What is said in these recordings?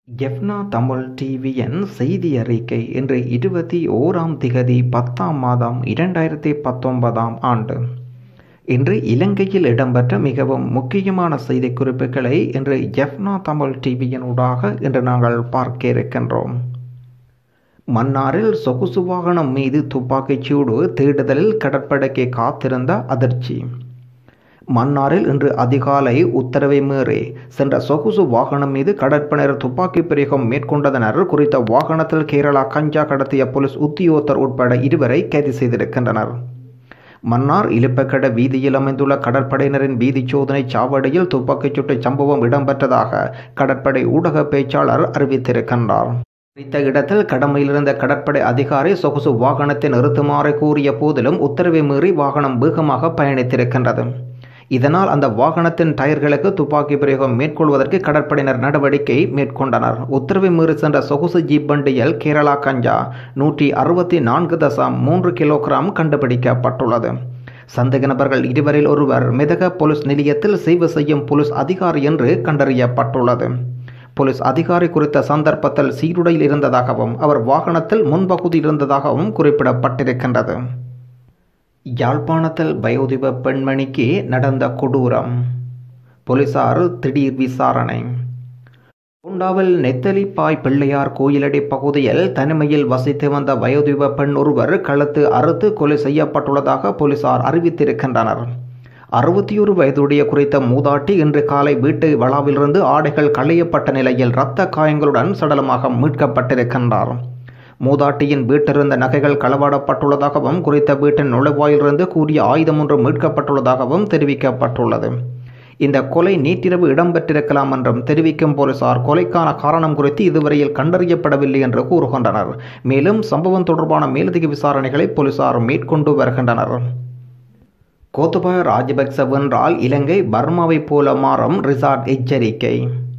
ஜெஃப்னா தமிழ் டிவியின் செய்தி அறிக்கை இன்று இருபத்தி ஓராம் திகதி பத்தாம் மாதம் இரண்டாயிரத்தி பத்தொன்பதாம் ஆண்டு இன்று இலங்கையில் இடம்பெற்ற மிகவும் முக்கியமான செய்தி குறிப்புகளை இன்று ஜெஃப்னா தமிழ் டிவியின் ஊடாக இன்று நாங்கள் பார்க்க இருக்கின்றோம் மன்னாரில் சொகுசு வாகனம் மீது துப்பாக்கிச் சூடு தேடுதலில் கடற்படைக்கு காத்திருந்த அதிர்ச்சி மன்னாரில் இன்று அதிகாலை உத்தரவை மீறி சென்ற சொகுசு வாகனம் மீது கடற்படையினர் துப்பாக்கி பிரயோகம் மேற்கொண்டதனர் குறித்த வாகனத்தில் கேரளா கஞ்சா கடத்திய போலீஸ் உத்தியோகத்தர் உட்பட இருவரை கைது செய்திருக்கின்றனர் மன்னார் இலுப்பக்கட வீதியில் அமைந்துள்ள கடற்படையினரின் வீதி சோதனை சாவடியில் துப்பாக்கிச் சூட்டு சம்பவம் இடம்பெற்றதாக கடற்படை ஊடக பேச்சாளர் அறிவித்திருக்கின்றார் குறித்த இடத்தில் கடமையில் இருந்த கடற்படை அதிகாரி சொகுசு வாகனத்தை நிறுத்துமாறு கூறிய போதிலும் உத்தரவை மீறி வாகனம் வேகமாக பயணித்திருக்கின்றது இதனால் அந்த வாகனத்தின் டயர்களுக்கு துப்பாக்கி பிரயோகம் மேற்கொள்வதற்கு கடற்படையினர் நடவடிக்கை மேற்கொண்டனர் உத்தரவை மீறி சென்ற சொகுசு ஜீப் வண்டியில் கேரளா கஞ்சா நூற்றி அறுபத்தி நான்கு தசம் மூன்று கிலோகிராம் கண்டுபிடிக்கப்பட்டுள்ளது சந்தேக நபர்கள் இருவரில் ஒருவர் மிதக போலீஸ் நிலையத்தில் சேவை செய்யும் போலீஸ் அதிகாரி என்று கண்டறியப்பட்டுள்ளது போலீஸ் அதிகாரி குறித்த சந்தர்ப்பத்தில் சீருடையில் இருந்ததாகவும் அவர் வாகனத்தில் முன்பகுதியில் இருந்ததாகவும் குறிப்பிடப்பட்டிருக்கின்றது யாழ்ப்பாணத்தில் வயோதிப பெண்மணிக்கு நடந்த கொடூரம் போலீசார் திடீர் விசாரணை பூண்டாவில் நெத்தலிப்பாய் பிள்ளையார் கோயிலடி பகுதியில் தனிமையில் வசித்து வந்த வயோதிப பெண் ஒருவர் கழுத்து அறுத்து கொலை செய்யப்பட்டுள்ளதாக போலீசார் அறிவித்திருக்கின்றனர் அறுபத்தி ஒரு வயதுடைய குறித்த மூதாட்டி இன்று காலை வீட்டு வளாவிலிருந்து ஆடைகள் களையப்பட்ட நிலையில் இரத்த காயங்களுடன் சடலமாக மீட்கப்பட்டிருக்கின்றார் மூதாட்டியின் வீட்டிலிருந்த நகைகள் களவாடப்பட்டுள்ளதாகவும் குறித்த வீட்டின் நுழைவாயிலிருந்து கூறிய ஆயுதம் ஒன்று மீட்கப்பட்டுள்ளதாகவும் தெரிவிக்கப்பட்டுள்ளது இந்த கொலை நேற்றிரவு இடம்பெற்றிருக்கலாம் என்றும் தெரிவிக்கும் போலீசார் கொலைக்கான காரணம் குறித்து இதுவரையில் கண்டறியப்படவில்லை என்று கூறுகின்றனர் மேலும் சம்பவம் தொடர்பான மேலதிக விசாரணைகளை போலீசார் மேற்கொண்டு வருகின்றனர் கோத்தபாய ராஜபக்ச வென்றால் இலங்கை பர்மாவை போல மாறும் ரிசார்ட் எச்சரிக்கை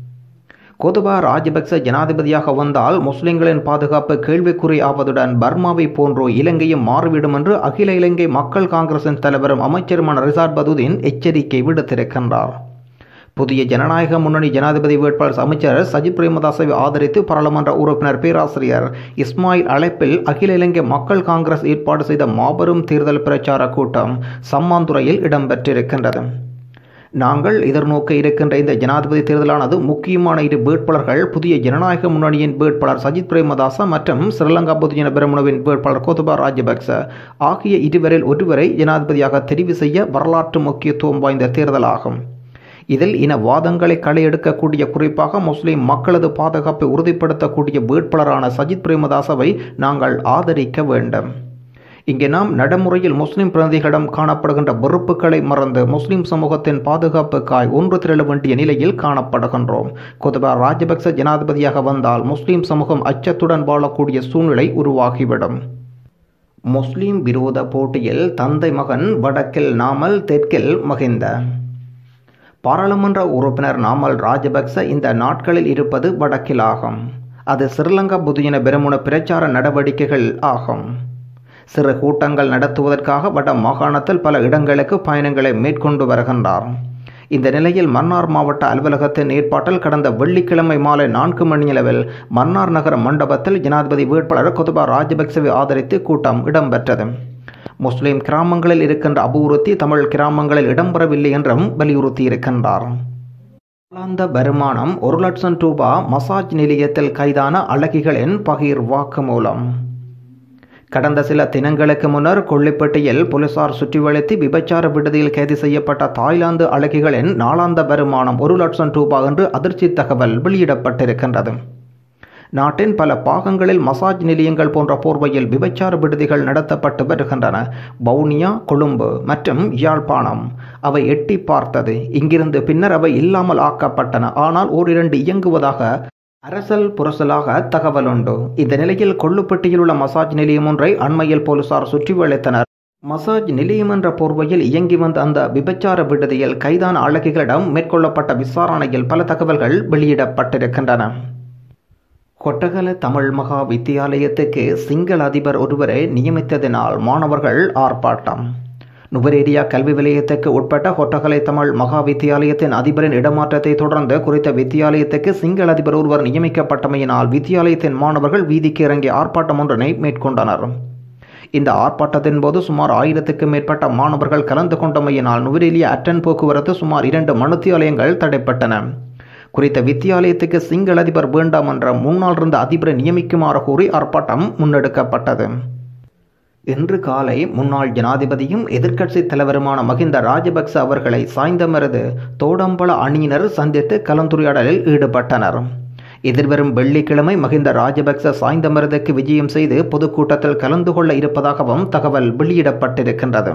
கோதபா ராஜபக்ச ஜனாதிபதியாக வந்தால் முஸ்லிம்களின் பாதுகாப்பு கேள்விக்குறி ஆவதுடன் பர்மாவை போன்றோ இலங்கையும் மாறிவிடும் என்று அகில இலங்கை மக்கள் காங்கிரசின் தலைவரும் அமைச்சருமான ரிசார்ட் பதுதீன் எச்சரிக்கை விடுத்திருக்கின்றார் புதிய ஜனநாயக முன்னணி ஜனாதிபதி வேட்பாளர் அமைச்சர் சஜித் பிரேமதாசவை ஆதரித்து பாராளுமன்ற உறுப்பினர் பேராசிரியர் இஸ்மாயில் அழைப்பில் அகில இலங்கை மக்கள் காங்கிரஸ் ஏற்பாடு செய்த மாபெரும் தேர்தல் பிரச்சார கூட்டம் சம்மாந்துறையில் இடம்பெற்றிருக்கின்றது நாங்கள் எதிர்நோக்க இருக்கின்ற இந்த ஜனாதிபதி தேர்தலானது முக்கியமான இரு வேட்பாளர்கள் புதிய ஜனநாயக முன்னணியின் வேட்பாளர் சஜித் பிரேமதாச மற்றும் ஸ்ரீலங்கா பொதுஜன பெருமுனவின் வேட்பாளர் கோத்தபா ராஜபக்ச ஆகிய இருவரில் ஒருவரை ஜனாதிபதியாக தெரிவு செய்ய வரலாற்று முக்கியத்துவம் வாய்ந்த தேர்தலாகும் இதில் இனவாதங்களை களையெடுக்கக்கூடிய குறிப்பாக முஸ்லிம் மக்களது பாதுகாப்பை உறுதிப்படுத்தக்கூடிய வேட்பாளரான சஜித் பிரேமதாசவை நாங்கள் ஆதரிக்க வேண்டும் இங்கே நாம் நடைமுறையில் முஸ்லிம் பிரதிகளிடம் காணப்படுகின்ற வெறுப்புகளை மறந்து முஸ்லிம் சமூகத்தின் பாதுகாப்புக்காய் ஒன்று திரள வேண்டிய நிலையில் காணப்படுகின்றோம் கொதுபா ராஜபக்ச ஜனாதிபதியாக வந்தால் முஸ்லிம் சமூகம் அச்சத்துடன் வாழக்கூடிய சூழ்நிலை உருவாகிவிடும் முஸ்லிம் விரோத போட்டியில் தந்தை மகன் வடக்கில் நாமல் தெற்கில் மகிந்த பாராளுமன்ற உறுப்பினர் நாமல் ராஜபக்ச இந்த நாட்களில் இருப்பது வடக்கில் ஆகும் அது ஸ்ரீலங்கா புதியன பெருமுன பிரச்சார நடவடிக்கைகள் ஆகும் சிறு கூட்டங்கள் நடத்துவதற்காக வட மாகாணத்தில் பல இடங்களுக்கு பயணங்களை மேற்கொண்டு வருகின்றார் இந்த நிலையில் மன்னார் மாவட்ட அலுவலகத்தின் ஏற்பாட்டில் கடந்த வெள்ளிக்கிழமை மாலை நான்கு மணியளவில் மன்னார் நகர மண்டபத்தில் ஜனாதிபதி வேட்பாளர் கொதுபா ராஜபக்சவை ஆதரித்து கூட்டம் இடம்பெற்றது முஸ்லிம் கிராமங்களில் இருக்கின்ற அபூர்த்தி தமிழ் கிராமங்களில் இடம்பெறவில்லை என்றும் வலியுறுத்தி இருக்கின்றார் நாளாந்த வருமானம் ஒரு லட்சம் ரூபா மசாஜ் நிலையத்தில் கைதான அழகிகளின் பகிர் வாக்குமூலம் கடந்த சில தினங்களுக்கு முன்னர் கொள்ளிப்பட்டியில் போலீசார் சுற்றி வளைத்து விபச்சார விடுதியில் கைது செய்யப்பட்ட தாய்லாந்து அழகிகளின் நாளாந்த வருமானம் ஒரு லட்சம் ரூபாய் என்று அதிர்ச்சி தகவல் வெளியிடப்பட்டிருக்கின்றது நாட்டின் பல பாகங்களில் மசாஜ் நிலையங்கள் போன்ற போர்வையில் விபச்சார விடுதிகள் நடத்தப்பட்டு வருகின்றன வவுனியா கொழும்பு மற்றும் யாழ்ப்பாணம் அவை எட்டி பார்த்தது இங்கிருந்து பின்னர் அவை இல்லாமல் ஆக்கப்பட்டன ஆனால் ஓரிரண்டு இயங்குவதாக அரசல் புரசலாக தகவல் உண்டு இந்த நிலையில் கொள்ளுப்பட்டியில் உள்ள மசாஜ் நிலையம் ஒன்றை அண்மையில் போலீசார் சுற்றி வளைத்தனர் மசாஜ் நிலையம் என்ற போர்வையில் இயங்கி வந்த அந்த விபச்சார விடுதியில் கைதான அழகிகளிடம் மேற்கொள்ளப்பட்ட விசாரணையில் பல தகவல்கள் வெளியிடப்பட்டிருக்கின்றன கொட்டகல தமிழ் மகா வித்தியாலயத்துக்கு சிங்கள அதிபர் ஒருவரை நியமித்ததினால் மாணவர்கள் ஆர்ப்பாட்டம் நுவரேரியா கல்வி நிலையத்துக்கு உட்பட்ட கொட்டகலை தமிழ் மகா வித்தியாலயத்தின் அதிபரின் இடமாற்றத்தை தொடர்ந்து குறித்த வித்தியாலயத்துக்கு சிங்கள அதிபர் ஒருவர் நியமிக்கப்பட்டமையினால் வித்தியாலயத்தின் மாணவர்கள் வீதிக்கு இறங்கி ஆர்ப்பாட்டம் ஒன்றினை மேற்கொண்டனர் இந்த ஆர்ப்பாட்டத்தின் போது சுமார் ஆயிரத்துக்கும் மேற்பட்ட மாணவர்கள் கலந்து கொண்டமையினால் நுவரேலியா அட்டன் போக்குவரத்து சுமார் இரண்டு மனுத்தியாலயங்கள் தடைப்பட்டன குறித்த வித்தியாலயத்துக்கு சிங்கள அதிபர் வேண்டாம் என்ற முன்னாள் இருந்த அதிபரை நியமிக்குமாறு கூறி ஆர்ப்பாட்டம் முன்னெடுக்கப்பட்டது இன்று காலை முன்னாள் ஜனாதிபதியும் எதிர்க்கட்சி தலைவருமான மகிந்த ராஜபக்ச அவர்களை சாய்ந்தமரது தோடம்பல அணியினர் சந்தித்து கலந்துரையாடலில் ஈடுபட்டனர் எதிர்வரும் வெள்ளிக்கிழமை மகிந்த ராஜபக்ச சாய்ந்தமரதுக்கு விஜயம் செய்து பொதுக்கூட்டத்தில் கலந்து கொள்ள இருப்பதாகவும் தகவல் வெளியிடப்பட்டிருக்கின்றது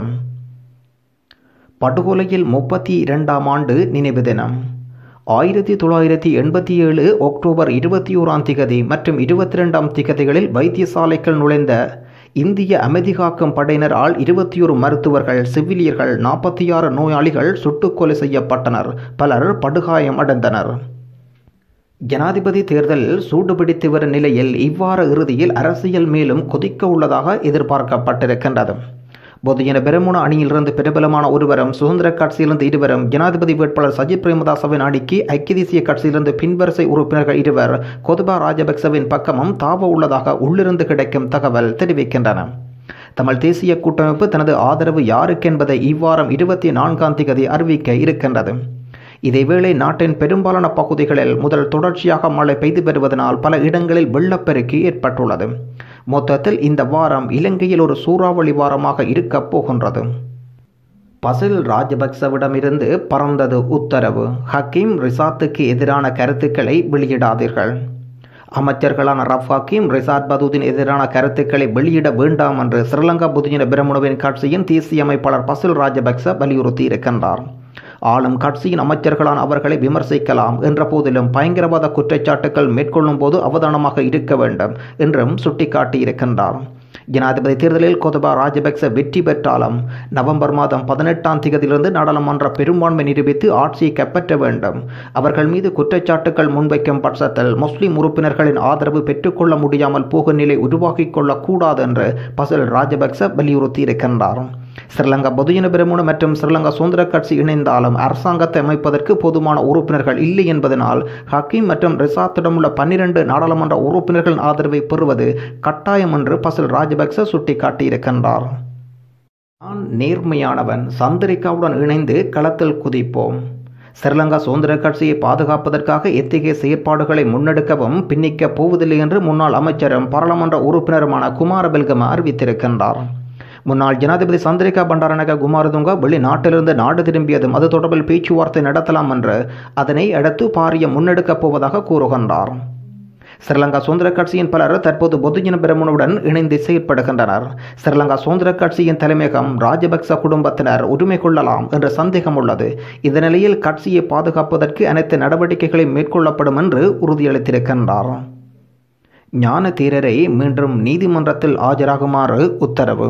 படுகொலையில் முப்பத்தி இரண்டாம் ஆண்டு நினைவு தினம் ஆயிரத்தி தொள்ளாயிரத்தி எண்பத்தி ஏழு அக்டோபர் இருபத்தி ஓராம் திகதி மற்றும் இருபத்தி ரெண்டாம் திகதிகளில் வைத்தியசாலைக்குள் நுழைந்த இந்திய அமைதி காக்கும் படையினரால் இருபத்தி ஒரு மருத்துவர்கள் செவிலியர்கள் நாற்பத்தி ஆறு நோயாளிகள் சுட்டுக்கொலை செய்யப்பட்டனர் பலர் படுகாயம் அடைந்தனர் ஜனாதிபதி தேர்தலில் சூடுபிடித்து வரும் நிலையில் இவ்வார இறுதியில் அரசியல் மேலும் கொதிக்க உள்ளதாக எதிர்பார்க்கப்பட்டிருக்கின்றது பொதுஜன பெருமுன அணியிலிருந்து பிரபலமான ஒருவரும் சுதந்திர கட்சியிலிருந்து இருவரும் ஜனாதிபதி வேட்பாளர் சஜித் பிரேமதாசவின் அணிக்கு ஐக்கிய தேசிய கட்சியிலிருந்து பின்வரிசை உறுப்பினர்கள் இருவர் கொதுபா ராஜபக்சவின் பக்கமும் தாவ உள்ளதாக உள்ளிருந்து கிடைக்கும் தகவல் தெரிவிக்கின்றன தமிழ் தேசிய கூட்டமைப்பு தனது ஆதரவு யாருக்கு என்பதை இவ்வாரம் இருபத்தி நான்காம் திகதி அறிவிக்க இருக்கின்றது இதேவேளை நாட்டின் பெரும்பாலான பகுதிகளில் முதல் தொடர்ச்சியாக மழை பெய்து வருவதனால் பல இடங்களில் வெள்ளப்பெருக்கு ஏற்பட்டுள்ளது மொத்தத்தில் இந்த வாரம் இலங்கையில் ஒரு சூறாவளி வாரமாக இருக்கப் போகின்றது பசில் ராஜபக்சவிடமிருந்து பறந்தது உத்தரவு ஹக்கீம் ரிசாத்துக்கு எதிரான கருத்துக்களை வெளியிடாதீர்கள் அமைச்சர்களான ரஃப் ஹக்கீம் ரிசாத் பதூதின் எதிரான கருத்துக்களை வெளியிட வேண்டாம் என்று ஸ்ரீலங்கா பொதுஜன பிரமுனவின் கட்சியின் தேசிய அமைப்பாளர் பசில் ராஜபக்ச வலியுறுத்தி இருக்கின்றார் ஆளும் கட்சியின் அமைச்சர்களான அவர்களை விமர்சிக்கலாம் என்ற போதிலும் பயங்கரவாத குற்றச்சாட்டுகள் மேற்கொள்ளும் போது அவதானமாக இருக்க வேண்டும் என்றும் சுட்டிக்காட்டியிருக்கின்றார் ஜனாதிபதி தேர்தலில் கொதபா ராஜபக்ச வெற்றி பெற்றாலும் நவம்பர் மாதம் பதினெட்டாம் தேதியிலிருந்து நாடாளுமன்ற பெரும்பான்மை நிரூபித்து ஆட்சியை கைப்பற்ற வேண்டும் அவர்கள் மீது குற்றச்சாட்டுகள் முன்வைக்கும் பட்சத்தில் முஸ்லிம் உறுப்பினர்களின் ஆதரவு பெற்றுக்கொள்ள முடியாமல் போகும் நிலை உருவாக்கிக் கொள்ளக்கூடாது என்று பசல் ராஜபக்ச வலியுறுத்தி இருக்கின்றார் ஸ்ரீலங்கா பொதுஜன பெருமுன மற்றும் ஸ்ரீலங்கா சுதந்திர கட்சி இணைந்தாலும் அரசாங்கத்தை அமைப்பதற்கு போதுமான உறுப்பினர்கள் இல்லை என்பதனால் ஹக்கீம் மற்றும் ரிசாத்திடம் உள்ள பன்னிரண்டு நாடாளுமன்ற உறுப்பினர்களின் ஆதரவை பெறுவது கட்டாயம் என்று பசில் ராஜபக்ச சுட்டிக்காட்டியிருக்கின்றார் நான் நேர்மையானவன் சந்திரிகாவுடன் இணைந்து களத்தில் குதிப்போம் ஸ்ரீலங்கா சுதந்திர கட்சியை பாதுகாப்பதற்காக எத்தகைய செயற்பாடுகளை முன்னெடுக்கவும் பின்னிக்கப் போவதில்லை என்று முன்னாள் அமைச்சரும் பாராளுமன்ற உறுப்பினருமான குமார பெல்கம அறிவித்திருக்கின்றார் முன்னாள் ஜனாதிபதி சந்திரிகா பண்டாரநாயக குமாரதுங்கா வெளிநாட்டிலிருந்து நாடு திரும்பியதும் அது தொடர்பில் பேச்சுவார்த்தை நடத்தலாம் என்று அதனை அடுத்து பாரிய முன்னெடுக்கப் போவதாக கூறுகின்றார் ஸ்ரீலங்கா சுதந்திர கட்சியின் பலர் தற்போது பொதுஜன பிரமுனுடன் இணைந்து செயற்படுகின்றனர் ஸ்ரீலங்கா சுதந்திர கட்சியின் தலைமையகம் ராஜபக்ச குடும்பத்தினர் உரிமை கொள்ளலாம் என்ற சந்தேகம் உள்ளது இந்த நிலையில் கட்சியை பாதுகாப்பதற்கு அனைத்து நடவடிக்கைகளையும் மேற்கொள்ளப்படும் என்று உறுதியளித்திருக்கின்றார் ஞான தீரரை மீண்டும் நீதிமன்றத்தில் ஆஜராகுமாறு உத்தரவு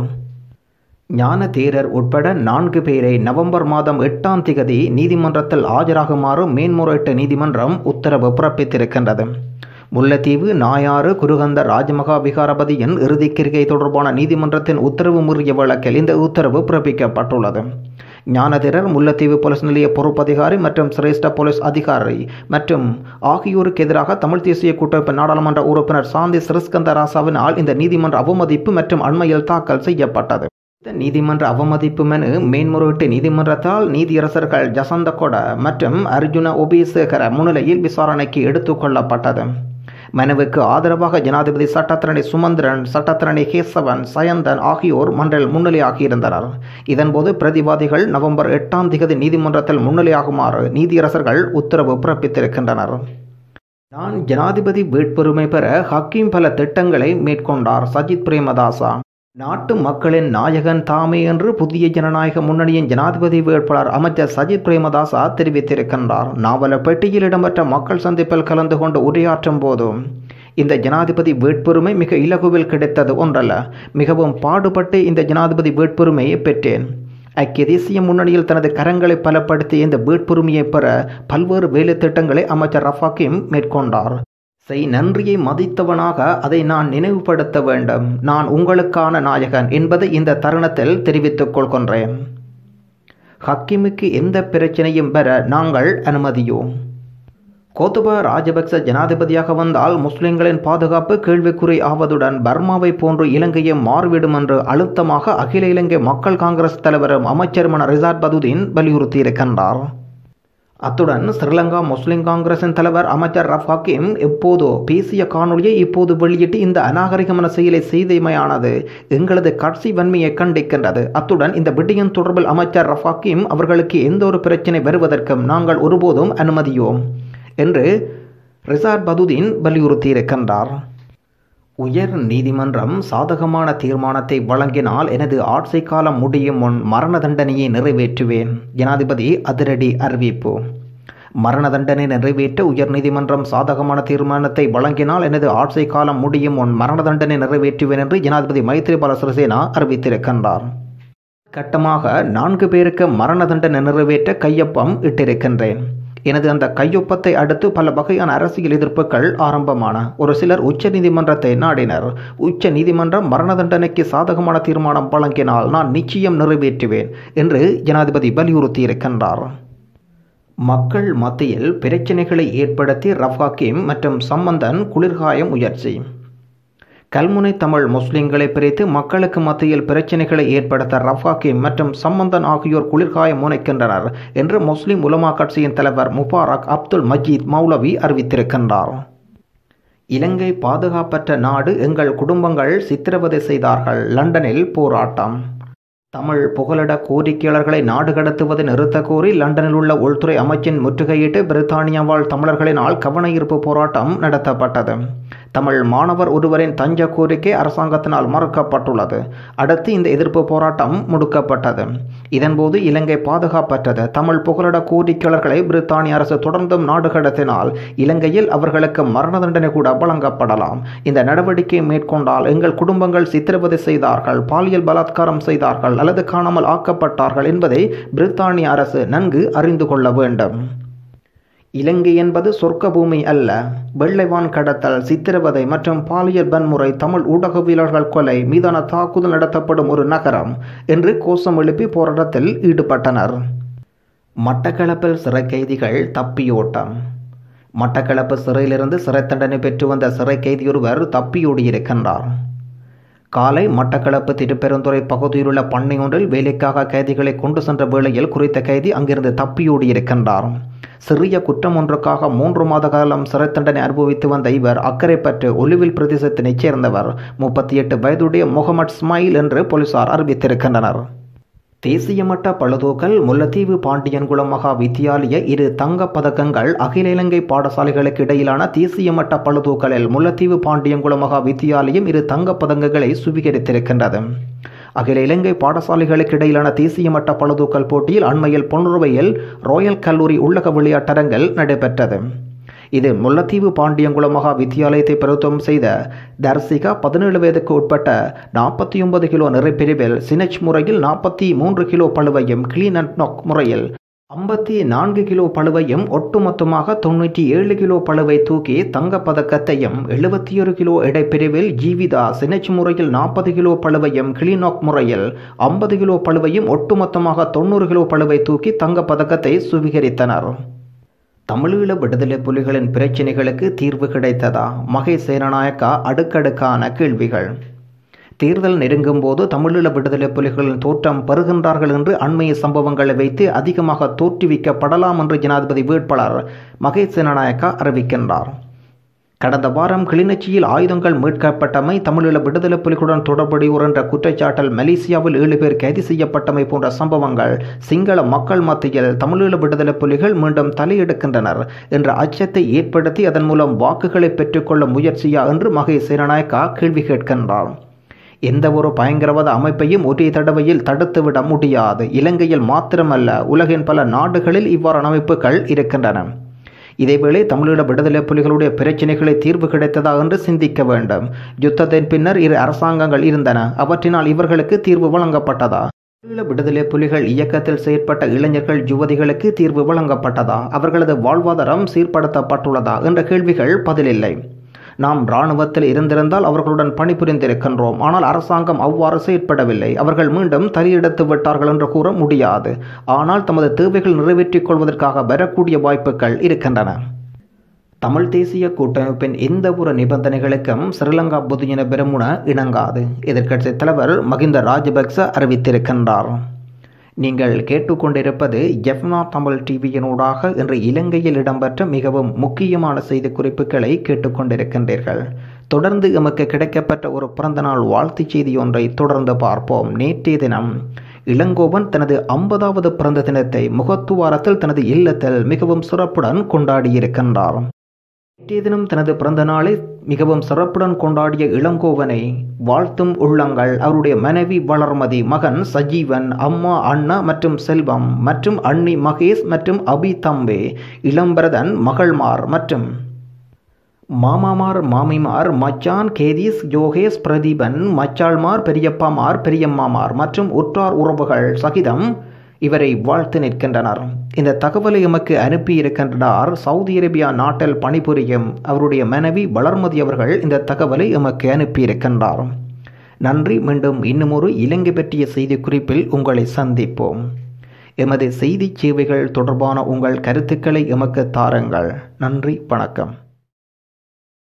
ஞான தேரர் உட்பட நான்கு பேரை நவம்பர் மாதம் எட்டாம் திகதி நீதிமன்றத்தில் ஆஜராகுமாறு மேன்முறையீட்டு நீதிமன்றம் உத்தரவு பிறப்பித்திருக்கின்றது முல்லைத்தீவு நாயாறு குருகந்த ராஜமகா விகாரபதியின் இறுதிக்கிரிகை தொடர்பான நீதிமன்றத்தின் உத்தரவு மீறிய வழக்கில் இந்த உத்தரவு பிறப்பிக்கப்பட்டுள்ளது ஞானதிரர் முல்லைத்தீவு போலீஸ் நிலைய பொறுப்பதிகாரி மற்றும் சிரேஷ்ட போலீஸ் அதிகாரி மற்றும் ஆகியோருக்கு எதிராக தமிழ் தேசிய கூட்டமைப்பு நாடாளுமன்ற உறுப்பினர் சாந்தி சிறிஸ்கந்த ராசாவினால் இந்த நீதிமன்ற அவமதிப்பு மற்றும் அண்மையில் தாக்கல் செய்யப்பட்டது இந்த நீதிமன்ற அவமதிப்பு மனு மேன்முறையீட்டு நீதிமன்றத்தால் நீதியரசர்கள் ஜசந்த கொட மற்றும் அர்ஜுன ஒபிசேகர முன்னிலையில் விசாரணைக்கு எடுத்துக்கொள்ளப்பட்டது மனுவுக்கு ஆதரவாக ஜனாதிபதி சட்டத்திரணி சுமந்திரன் சட்டத்திரணி கேசவன் சயந்தன் ஆகியோர் மன்றில் முன்னிலையாகியிருந்தனர் இதன்போது பிரதிவாதிகள் நவம்பர் எட்டாம் திகதி நீதிமன்றத்தில் முன்னிலையாகுமாறு நீதியரசர்கள் உத்தரவு பிறப்பித்திருக்கின்றனர் நான் ஜனாதிபதி வேட்புரிமை பெற ஹக்கீம் பல திட்டங்களை மேற்கொண்டார் சஜித் பிரேமதாசா நாட்டு மக்களின் நாயகன் தாமே என்று புதிய ஜனநாயக முன்னணியின் ஜனாதிபதி வேட்பாளர் அமைச்சர் சஜித் பிரேமதாசா தெரிவித்திருக்கின்றார் நாவல பெட்டியில் இடம்பெற்ற மக்கள் சந்திப்பில் கலந்து கொண்டு உரையாற்றும் போதும் இந்த ஜனாதிபதி வேட்புரிமை மிக இலகுவில் கிடைத்தது ஒன்றல்ல மிகவும் பாடுபட்டு இந்த ஜனாதிபதி வேட்புரிமையை பெற்றேன் ஐக்கிய தேசிய முன்னணியில் தனது கரங்களை பலப்படுத்தி இந்த வேட்புரிமையை பெற பல்வேறு வேலை திட்டங்களை அமைச்சர் ரஃபாக்கிம் மேற்கொண்டார் செய் நன்றியை மதித்தவனாக அதை நான் நினைவுபடுத்த வேண்டும் நான் உங்களுக்கான நாயகன் என்பதை இந்த தருணத்தில் தெரிவித்துக் கொள்கின்றேன் ஹக்கிமுக்கு எந்த பிரச்சனையும் பெற நாங்கள் அனுமதியோம் கோத்தப ராஜபக்ச ஜனாதிபதியாக வந்தால் முஸ்லிம்களின் பாதுகாப்பு கேள்விக்குறி ஆவதுடன் பர்மாவை போன்று இலங்கையை மாறிவிடும் என்று அழுத்தமாக அகில இலங்கை மக்கள் காங்கிரஸ் தலைவரும் அமைச்சருமான ரிசாட் பதுதீன் வலியுறுத்தியிருக்கின்றார் அத்துடன் ஸ்ரீலங்கா முஸ்லிம் காங்கிரசின் தலைவர் அமைச்சர் ரஃப் ஹக்கீம் எப்போதோ பேசிய காணொலியை இப்போது வெளியிட்டு இந்த அநாகரிகமான செயலை செய்தமையானது எங்களது கட்சி வன்மையை கண்டிக்கின்றது அத்துடன் இந்த விடயம் தொடர்பில் அமைச்சர் ரஃப் ஹக்கீம் அவர்களுக்கு எந்த ஒரு பிரச்சனை வருவதற்கும் நாங்கள் ஒருபோதும் அனுமதியோம் என்று ரிசார்ட் பதுதீன் வலியுறுத்தியிருக்கின்றார் உயர் நீதிமன்றம் சாதகமான தீர்மானத்தை வழங்கினால் எனது ஆட்சி காலம் முடியும் முன் மரண தண்டனையை நிறைவேற்றுவேன் ஜனாதிபதி அதிரடி அறிவிப்பு மரண தண்டனை நிறைவேற்ற உயர்நீதிமன்றம் சாதகமான தீர்மானத்தை வழங்கினால் எனது ஆட்சி காலம் முடியும் முன் மரண தண்டனை நிறைவேற்றுவேன் என்று ஜனாதிபதி மைத்ரிபால சிறிசேனா அறிவித்திருக்கின்றார் கட்டமாக நான்கு பேருக்கு மரண தண்டனை நிறைவேற்ற கையொப்பம் இட்டிருக்கின்றேன் எனது அந்த கையொப்பத்தை அடுத்து பல வகையான அரசியல் எதிர்ப்புகள் ஆரம்பமான ஒரு சிலர் உச்ச நீதிமன்றத்தை நாடினர் உச்ச நீதிமன்றம் மரண தண்டனைக்கு சாதகமான தீர்மானம் வழங்கினால் நான் நிச்சயம் நிறைவேற்றுவேன் என்று ஜனாதிபதி வலியுறுத்தியிருக்கின்றார் மக்கள் மத்தியில் பிரச்சனைகளை ஏற்படுத்தி ரஃபாக்கிம் மற்றும் சம்பந்தன் குளிர்காய முயற்சி கல்முனை தமிழ் முஸ்லிம்களை பிரித்து மக்களுக்கு மத்தியில் பிரச்சனைகளை ஏற்படுத்த ரஃபாக்கிம் மற்றும் சம்பந்தன் ஆகியோர் குளிர்காய முனைக்கின்றனர் என்று முஸ்லிம் உலமா கட்சியின் தலைவர் முபாரக் அப்துல் மஜீத் மௌலவி அறிவித்திருக்கின்றார் இலங்கை பாதுகாப்பற்ற நாடு எங்கள் குடும்பங்கள் சித்திரவதை செய்தார்கள் லண்டனில் போராட்டம் தமிழ் புகலிட கோரிக்கையாளர்களை நாடு கடத்துவதை நிறுத்த கோரி லண்டனில் உள்ள உள்துறை அமைச்சின் முற்றுகையிட்டு பிரித்தானியா வாழ் தமிழர்களினால் கவன ஈர்ப்பு போராட்டம் நடத்தப்பட்டது தமிழ் மாணவர் ஒருவரின் தஞ்ச கோரிக்கை அரசாங்கத்தினால் மறுக்கப்பட்டுள்ளது அடுத்து இந்த எதிர்ப்பு போராட்டம் முடுக்கப்பட்டது இதன்போது இலங்கை பாதுகாப்பற்றது தமிழ் புகலிட கோரிக்கையாளர்களை பிரித்தானிய அரசு தொடர்ந்தும் நாடு கடத்தினால் இலங்கையில் அவர்களுக்கு மரண தண்டனை கூட வழங்கப்படலாம் இந்த நடவடிக்கை மேற்கொண்டால் எங்கள் குடும்பங்கள் சித்திரவதை செய்தார்கள் பாலியல் பலாத்காரம் செய்தார்கள் அல்லது காணாமல் ஆக்கப்பட்டார்கள் என்பதை பிரித்தானிய அரசு நன்கு அறிந்து கொள்ள வேண்டும் இலங்கை என்பது சொர்க்க பூமி அல்ல வெள்ளைவான் கடத்தல் சித்திரவதை மற்றும் பாலியல் வன்முறை தமிழ் ஊடகவியலாளர்கள் கொலை மீதான தாக்குதல் நடத்தப்படும் ஒரு நகரம் என்று கோஷம் எழுப்பி போராட்டத்தில் ஈடுபட்டனர் மட்டக்களப்பில் சிறை கைதிகள் தப்பியோட்டம் மட்டக்களப்பு சிறையிலிருந்து சிறை தண்டனை பெற்று வந்த சிறை கைதியொருவர் தப்பியோடியிருக்கின்றார் காலை மட்டக்களப்பு திருப்பெருந்துறை பகுதியிலுள்ள பண்ணை ஒன்றில் வேலைக்காக கைதிகளை கொண்டு சென்ற வேளையில் குறித்த கைதி அங்கிருந்து தப்பியோடியிருக்கின்றார் சிறிய குற்றம் ஒன்றுக்காக மூன்று மாத காலம் சிறை தண்டனை அனுபவித்து வந்த இவர் அக்கரைப்பற்று ஒலிவில் பிரதேசத்தினைச் சேர்ந்தவர் முப்பத்தி எட்டு வயதுடைய முகமது ஸ்மைல் என்று போலீசார் அறிவித்திருக்கின்றனர் தேசிய மட்ட பழுதூக்கல் முல்லைத்தீவு பாண்டியன்குளம் மகா வித்தியாலய இரு தங்கப் பதக்கங்கள் அகில இலங்கை பாடசாலைகளுக்கு இடையிலான தேசிய மட்ட பழுதூக்கலில் முல்லைத்தீவு பாண்டியன்குளம் மகா வித்தியாலயம் இரு தங்கப் பதக்கங்களை சுவீகரித்திருக்கின்றது அகில இலங்கை பாடசாலைகளுக்கு இடையிலான தேசிய மட்ட பழுதூக்கல் போட்டியில் அண்மையில் பொன்னுருவையில் ராயல் கல்லூரி உள்ளக விளையாட்டரங்கில் நடைபெற்றது இது முல்லைத்தீவு பாண்டியங்குளம் மகா வித்தியாலயத்தை பிரத்துவம் செய்த தர்சிகா பதினேழு வயதுக்கு உட்பட்ட நாற்பத்தி ஒன்பது கிலோ நிறைப்பிரிவில் சினச் முறையில் நாற்பத்தி மூன்று கிலோ பழுவையும் கிளீன் அண்ட் நாக் முறையில் ஐம்பத்தி நான்கு கிலோ பழுவையும் ஒட்டுமொத்தமாக தொண்ணூற்றி ஏழு கிலோ பழுவை தூக்கி தங்கப் பதக்கத்தையும் எழுபத்தி ஒரு கிலோ எடைப்பிரிவில் ஜீவிதா சினச் முறையில் நாற்பது கிலோ பழுவையும் கிளீனாக் முறையில் ஐம்பது கிலோ பழுவையும் ஒட்டுமொத்தமாக தொண்ணூறு கிலோ பழுவை தூக்கி தங்கப் பதக்கத்தை சுவீகரித்தனர் தமிழீழ விடுதலை புலிகளின் பிரச்சினைகளுக்கு தீர்வு கிடைத்ததா மகை சேனநாயக்கா அடுக்கடுக்கான கேள்விகள் தேர்தல் நெருங்கும் போது தமிழீழ விடுதலை புலிகளின் தோற்றம் பெறுகின்றார்கள் என்று அண்மைய சம்பவங்களை வைத்து அதிகமாக தோற்றுவிக்கப்படலாம் என்று ஜனாதிபதி வேட்பாளர் மகேஷ் சேனநாயக்கா அறிவிக்கின்றார் கடந்த வாரம் கிளிநொச்சியில் ஆயுதங்கள் மீட்கப்பட்டமை தமிழீழ விடுதலை புலிகளுடன் தொடர்புடையோர் என்ற குற்றச்சாட்டில் மலேசியாவில் ஏழு பேர் கைது செய்யப்பட்டமை போன்ற சம்பவங்கள் சிங்கள மக்கள் மத்தியில் தமிழீழ விடுதலை புலிகள் மீண்டும் தலையெடுக்கின்றனர் என்ற அச்சத்தை ஏற்படுத்தி அதன் மூலம் வாக்குகளை பெற்றுக்கொள்ள முயற்சியா என்று மகேஷ் சேனநாயக்கா கேள்வி கேட்கின்றார் எந்த ஒரு பயங்கரவாத அமைப்பையும் ஒரே தடவையில் தடுத்துவிட முடியாது இலங்கையில் மாத்திரமல்ல உலகின் பல நாடுகளில் இவ்வாறான அமைப்புகள் இருக்கின்றன இதேவேளை தமிழீழ விடுதலை புலிகளுடைய பிரச்சினைகளை தீர்வு கிடைத்ததா என்று சிந்திக்க வேண்டும் யுத்தத்தின் பின்னர் இரு அரசாங்கங்கள் இருந்தன அவற்றினால் இவர்களுக்கு தீர்வு வழங்கப்பட்டதா தமிழீழ விடுதலை புலிகள் இயக்கத்தில் செயற்பட்ட இளைஞர்கள் யுவதிகளுக்கு தீர்வு வழங்கப்பட்டதா அவர்களது வாழ்வாதாரம் சீர்படுத்தப்பட்டுள்ளதா என்ற கேள்விகள் பதிலில்லை நாம் இராணுவத்தில் இருந்திருந்தால் அவர்களுடன் பணிபுரிந்திருக்கின்றோம் ஆனால் அரசாங்கம் அவ்வாறு செயற்படவில்லை அவர்கள் மீண்டும் தலையெடுத்து விட்டார்கள் என்று கூற முடியாது ஆனால் தமது தேவைகள் நிறைவேற்றிக் கொள்வதற்காக வரக்கூடிய வாய்ப்புகள் இருக்கின்றன தமிழ் தேசிய கூட்டமைப்பின் எந்த ஒரு நிபந்தனைகளுக்கும் ஸ்ரீலங்கா பொதுஜன பெருமுன இணங்காது எதிர்க்கட்சி தலைவர் மகிந்த ராஜபக்ச அறிவித்திருக்கின்றார் நீங்கள் கேட்டுக்கொண்டிருப்பது ஜெஃப்னா தமிழ் டிவியினூடாக இன்று இலங்கையில் இடம்பெற்ற மிகவும் முக்கியமான செய்தி குறிப்புகளை கேட்டுக்கொண்டிருக்கின்றீர்கள் தொடர்ந்து எமக்கு கிடைக்கப்பட்ட ஒரு பிறந்தநாள் வாழ்த்துச் செய்தி ஒன்றை தொடர்ந்து பார்ப்போம் நேற்றைய தினம் இளங்கோவன் தனது ஐம்பதாவது பிறந்த தினத்தை முகத்துவாரத்தில் தனது இல்லத்தில் மிகவும் சிறப்புடன் கொண்டாடியிருக்கின்றார் நேற்றைய தினம் தனது பிறந்த நாளை மிகவும் சிறப்புடன் கொண்டாடிய இளங்கோவனை வாழ்த்தும் உள்ளங்கள் அவருடைய மனைவி வளர்மதி மகன் சஜீவன் அம்மா அண்ணா மற்றும் செல்வம் மற்றும் அண்ணி மகேஷ் மற்றும் அபி தம்பே இளம்பரதன் மகள்மார் மற்றும் மாமாமார் மாமிமார் மச்சான் கேதீஸ் யோகேஷ் பிரதீபன் மச்சாள்மார் பெரியப்பாமார் பெரியம்மாமார் மற்றும் உற்றார் உறவுகள் சகிதம் இவரை வாழ்த்து நிற்கின்றனர் இந்த தகவலை எமக்கு அனுப்பியிருக்கின்றார் சவுதி அரேபியா நாட்டில் பணிபுரியும் அவருடைய மனைவி வளர்மதி அவர்கள் இந்த தகவலை எமக்கு அனுப்பியிருக்கின்றார் நன்றி மீண்டும் இன்னும் ஒரு இலங்கை பற்றிய செய்தி குறிப்பில் உங்களை சந்திப்போம் எமது செய்தி சேவைகள் தொடர்பான உங்கள் கருத்துக்களை எமக்கு தாருங்கள் நன்றி வணக்கம்